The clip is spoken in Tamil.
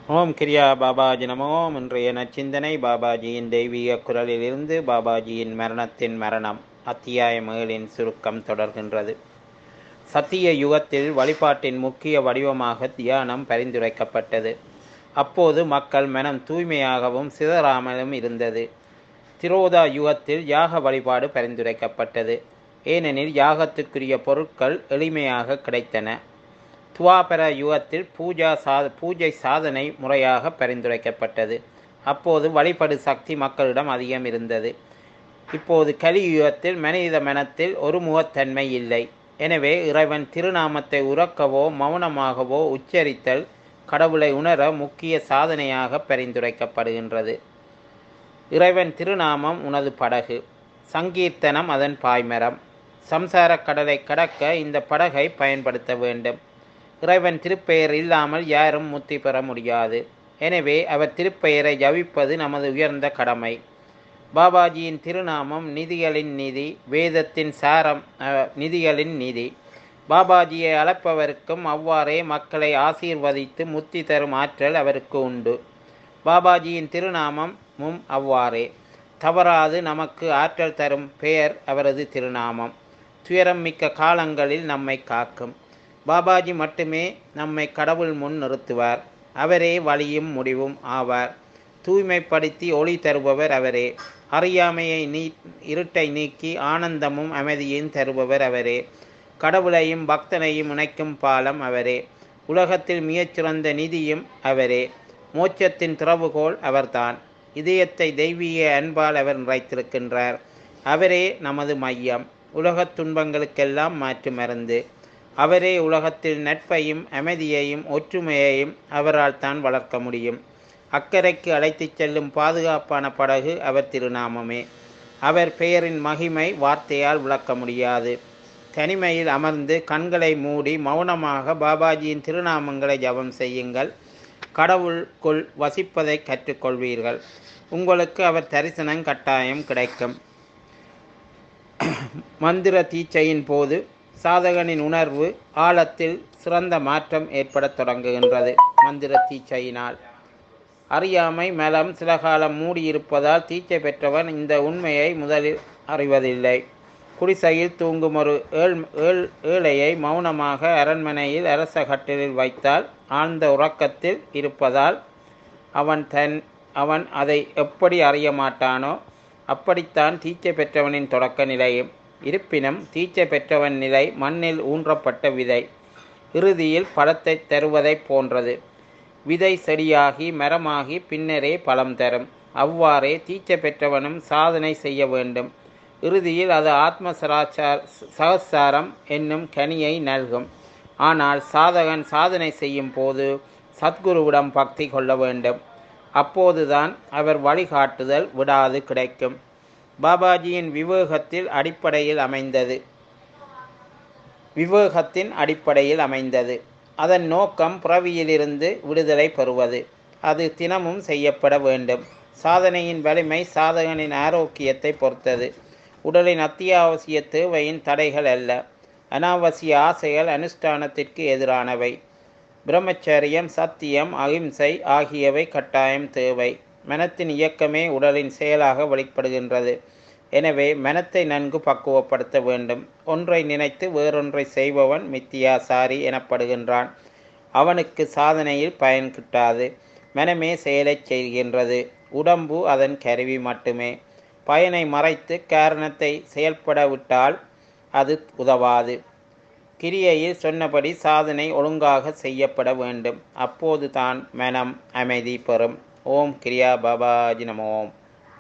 ஓம் கிரியா பாபாஜி நமோம் இன்றைய நச்சிந்தனை பாபாஜியின் தெய்வீக குரலிலிருந்து பாபாஜியின் மரணத்தின் மரணம் அத்தியாயம் ஏழின் சுருக்கம் தொடர்கின்றது சத்திய யுகத்தில் வழிபாட்டின் முக்கிய வடிவமாக தியானம் பரிந்துரைக்கப்பட்டது அப்போது மக்கள் மனம் தூய்மையாகவும் சிதறாமலும் இருந்தது திரோதா யுகத்தில் யாக வழிபாடு பரிந்துரைக்கப்பட்டது ஏனெனில் யாகத்துக்குரிய பொருட்கள் எளிமையாக கிடைத்தன துவாபர யுகத்தில் பூஜா சா பூஜை சாதனை முறையாக பரிந்துரைக்கப்பட்டது அப்போது வழிபடு சக்தி மக்களிடம் அதிகம் இருந்தது இப்போது கலியுகத்தில் மனித மனத்தில் ஒரு முகத்தன்மை இல்லை எனவே இறைவன் திருநாமத்தை உறக்கவோ மௌனமாகவோ உச்சரித்தல் கடவுளை உணர முக்கிய சாதனையாக பரிந்துரைக்கப்படுகின்றது இறைவன் திருநாமம் உனது படகு சங்கீர்த்தனம் அதன் பாய்மரம் சம்சார கடலை கடக்க இந்த படகை பயன்படுத்த வேண்டும் இறைவன் திருப்பெயர் இல்லாமல் யாரும் முத்தி பெற முடியாது எனவே அவர் திருப்பெயரை ஜவிப்பது நமது உயர்ந்த கடமை பாபாஜியின் திருநாமம் நிதிகளின் நிதி வேதத்தின் சாரம் நிதிகளின் நிதி பாபாஜியை அழைப்பவருக்கும் அவ்வாறே மக்களை ஆசீர்வதித்து முத்தி தரும் ஆற்றல் அவருக்கு உண்டு பாபாஜியின் திருநாமமும் அவ்வாறே தவறாது நமக்கு ஆற்றல் தரும் பெயர் அவரது திருநாமம் துயரம் மிக்க காலங்களில் நம்மை காக்கும் பாபாஜி மட்டுமே நம்மை கடவுள் முன் நிறுத்துவார் அவரே வழியும் முடிவும் ஆவார் தூய்மைப்படுத்தி ஒளி தருபவர் அவரே அறியாமையை நீ இருட்டை நீக்கி ஆனந்தமும் அமைதியும் தருபவர் அவரே கடவுளையும் பக்தனையும் இணைக்கும் பாலம் அவரே உலகத்தில் மிகச்சிறந்த நிதியும் அவரே மோட்சத்தின் திறவுகோல் அவர்தான் இதயத்தை தெய்வீக அன்பால் அவர் நிறைத்திருக்கின்றார் அவரே நமது மையம் உலகத் துன்பங்களுக்கெல்லாம் மாற்று மருந்து அவரே உலகத்தில் நட்பையும் அமைதியையும் ஒற்றுமையையும் அவரால் தான் வளர்க்க முடியும் அக்கறைக்கு அழைத்துச் செல்லும் பாதுகாப்பான படகு அவர் திருநாமமே அவர் பெயரின் மகிமை வார்த்தையால் விளக்க முடியாது தனிமையில் அமர்ந்து கண்களை மூடி மௌனமாக பாபாஜியின் திருநாமங்களை ஜபம் செய்யுங்கள் கடவுளுக்குள் வசிப்பதை கற்றுக்கொள்வீர்கள் உங்களுக்கு அவர் தரிசனம் கட்டாயம் கிடைக்கும் மந்திர தீட்சையின் போது சாதகனின் உணர்வு ஆழத்தில் சிறந்த மாற்றம் ஏற்படத் தொடங்குகின்றது மந்திர தீட்சையினால் அறியாமை மலம் சில காலம் மூடியிருப்பதால் தீட்சை பெற்றவன் இந்த உண்மையை முதலில் அறிவதில்லை குடிசையில் தூங்கும் ஒரு ஏழ் ஏழ் ஏழையை மௌனமாக அரண்மனையில் அரச கட்டிலில் வைத்தால் ஆழ்ந்த உறக்கத்தில் இருப்பதால் அவன் தன் அவன் அதை எப்படி அறிய மாட்டானோ அப்படித்தான் தீட்சை பெற்றவனின் தொடக்க நிலையும் இருப்பினும் தீட்சை பெற்றவன் நிலை மண்ணில் ஊன்றப்பட்ட விதை இறுதியில் பழத்தை தருவதைப் போன்றது விதை செடியாகி மரமாகி பின்னரே பழம் தரும் அவ்வாறே தீட்சை பெற்றவனும் சாதனை செய்ய வேண்டும் இறுதியில் அது ஆத்ம சராச்சார் சகசாரம் என்னும் கனியை நல்கும் ஆனால் சாதகன் சாதனை செய்யும் போது சத்குருவிடம் பக்தி கொள்ள வேண்டும் அப்போதுதான் அவர் வழிகாட்டுதல் விடாது கிடைக்கும் பாபாஜியின் விவேகத்தில் அடிப்படையில் அமைந்தது விவேகத்தின் அடிப்படையில் அமைந்தது அதன் நோக்கம் பிறவியிலிருந்து விடுதலை பெறுவது அது தினமும் செய்யப்பட வேண்டும் சாதனையின் வலிமை சாதகனின் ஆரோக்கியத்தை பொறுத்தது உடலின் அத்தியாவசிய தேவையின் தடைகள் அல்ல அனாவசிய ஆசைகள் அனுஷ்டானத்திற்கு எதிரானவை பிரம்மச்சரியம் சத்தியம் அகிம்சை ஆகியவை கட்டாயம் தேவை மனத்தின் இயக்கமே உடலின் செயலாக வெளிப்படுகின்றது எனவே மனத்தை நன்கு பக்குவப்படுத்த வேண்டும் ஒன்றை நினைத்து வேறொன்றை செய்பவன் மித்தியாசாரி எனப்படுகின்றான் அவனுக்கு சாதனையில் பயன் கிட்டாது மனமே செயலை செய்கின்றது உடம்பு அதன் கருவி மட்டுமே பயனை மறைத்து காரணத்தை செயல்பட விட்டால் அது உதவாது கிரியையில் சொன்னபடி சாதனை ஒழுங்காக செய்யப்பட வேண்டும் அப்போது தான் மனம் அமைதி பெறும் ஓம் கிரியா பாபாஜி நமோம்